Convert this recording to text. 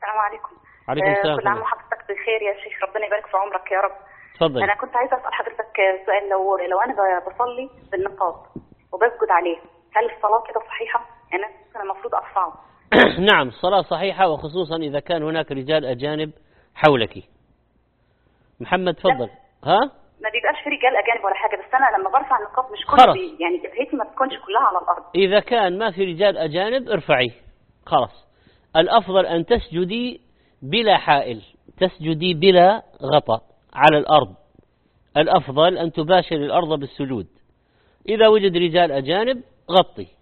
السلام عليكم عليكم آه، السلام كل عام ورحمة وحضرتك بخير يا شيخ ربنا يبارك في عمرك يا رب تفضل انا كنت عايزه اسال حضرتك آه، سؤال لو لو انا ب- بصلي بالنقاب وبسجد عليه هل الصلاه كده صحيحه يعني انا المفروض ارفعه نعم الصلاة صحيحة وخصوصا إذا كان هناك رجال أجانب حولك محمد تفضل ها ما بيبقاش في رجال اجانب ولا حاجه بس انا لما برفع النقاب مش كل خلاص. بي يعني جبهتي ما تكونش كلها على الارض إذا كان ما في رجال أجانب ارفعيه خلاص الأفضل أن تسجدي بلا حائل تسجدي بلا غطاء على الأرض الأفضل أن تباشر الأرض بالسجود إذا وجد رجال أجانب غطي